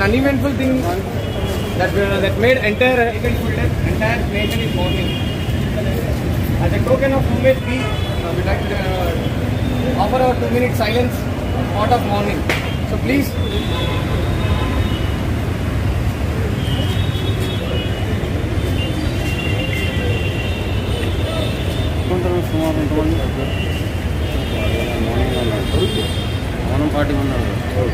an uneventful thing that uh, that made entire eventful day, entire nation is mourning. As a token of homage, we uh, would like to uh, offer our two minute silence on spot of mourning. So please. సుమారు ఎంతమంది మౌనం party ఉన్నారు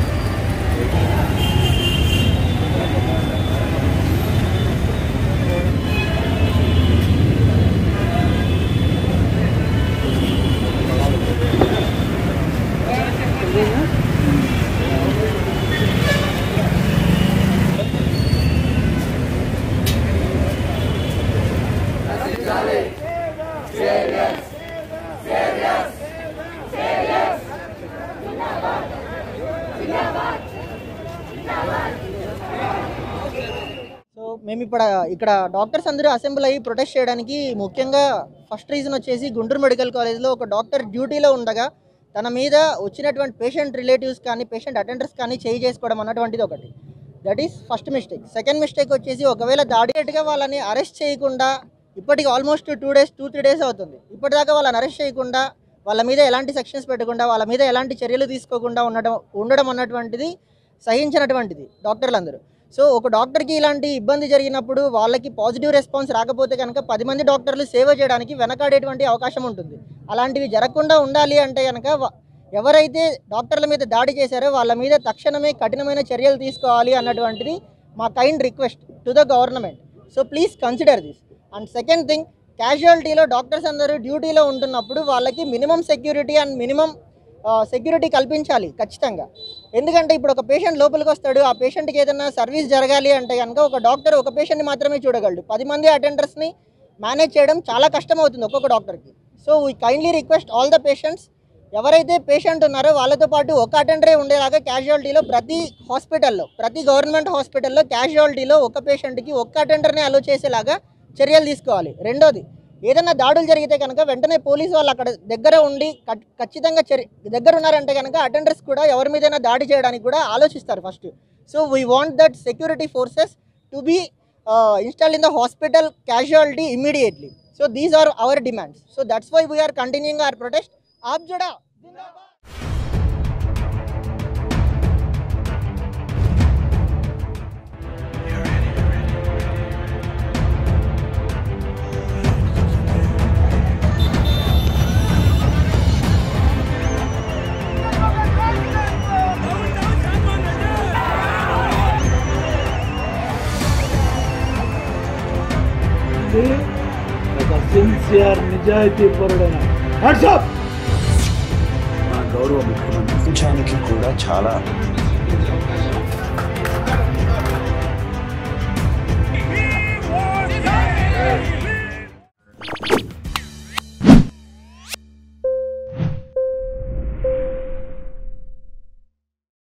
so మేము ఇప్పుడు ఇక్కడ doctors అందరూ assemble అయ్యి protest చేయడానికి ముఖ్యంగా ఫస్ట్ రీజన్ వచ్చేసి గుంటూరు మెడికల్ కాలేజ్లో ఒక డాక్టర్ డ్యూటీలో ఉండగా తన మీద వచ్చినటువంటి పేషెంట్ రిలేటివ్స్ కానీ పేషెంట్ అటెండర్స్ కానీ చేయి చేసుకోవడం అన్నటువంటిది ఒకటి that is first mistake second mistake వచ్చేసి ఒకవేళ దాడిగా వాళ్ళని అరెస్ట్ చేయకుండా ఇప్పటికి almost two days two three days అవుతుంది ఇప్పటిదాకా వాళ్ళని అరెస్ట్ చేయకుండా వాళ్ళ మీద ఎలాంటి సెక్షన్స్ పెట్టకుండా వాళ్ళ మీద ఎలాంటి చర్యలు తీసుకోకుండా ఉండడం ఉండడం అన్నటువంటిది సహించినటువంటిది డాక్టర్లందరూ సో ఒక డాక్టర్కి ఇలాంటి ఇబ్బంది జరిగినప్పుడు వాళ్ళకి పాజిటివ్ రెస్పాన్స్ రాకపోతే కనుక పది మంది డాక్టర్లు సేవ చేయడానికి వెనకాడేటువంటి అవకాశం ఉంటుంది అలాంటివి జరగకుండా ఉండాలి అంటే కనుక వ- ఎవరైతే డాక్టర్ల మీద దాడి చేశారో వాళ్ళ మీద తక్షణమే కఠినమైన చర్యలు తీసుకోవాలి అన్నటువంటిది మా kind request to the government so please consider this and second thing క్యాజువాలిటీలో డాక్టర్స్ అందరూ డ్యూటీలో ఉంటున్నప్పుడు వాళ్ళకి minimum security and minimum security కల్పించాలి ఖచ్చితంగా ఎందుకంటే ఇప్పుడు ఒక పేషెంట్ లోపలికి వస్తాడు ఆ పేషెంట్కి ఏదైనా సర్వీస్ జరగాలి అంటే కనుక ఒక డాక్టర్ ఒక పేషెంట్ని మాత్రమే చూడగలడు పది మంది అటెండర్స్ని మేనేజ్ చేయడం చాలా కష్టం అవుతుంది ఒక్కొక్క డాక్టర్కి so we kindly request all the patients ఎవరైతే పేషెంట్ ఉన్నారో వాళ్ళతో పాటు ఒక అటెండరే ఉండేలాగా క్యాజువాలిటీలో ప్రతి హాస్పిటల్లో ప్రతి గవర్నమెంట్ హాస్పిటల్లో క్యాజువాలిటీలో ఒక పేషెంట్కి ఒక్క అటెండర్ని అలో చేసేలాగా చర్యలు తీసుకోవాలి రెండోది ఏదైనా దాడులు జరిగితే కనుక వెంటనే పోలీసు వాళ్ళు అక్కడ దగ్గర ఉండి ఖ- ఖచ్చితంగా చర్య దగ్గర ఉన్నారంటే కనుక అటెండర్స్ కూడా ఎవరి మీదైనా దాడి చేయడానికి కూడా ఆలోచిస్తారు first so we want that security forces to be install in the hospital casualty immediately so these are our demands so that's why we are continuing our protest ఆప్ జుడా జిందాబాద్ ఇది ఒక సిన్సియర్ నిజాయితీ పరుడైన వాట్సాప్ మా గౌరవ ముఖ్యమంత్రి ప్రపంచానికి కూడా చాలా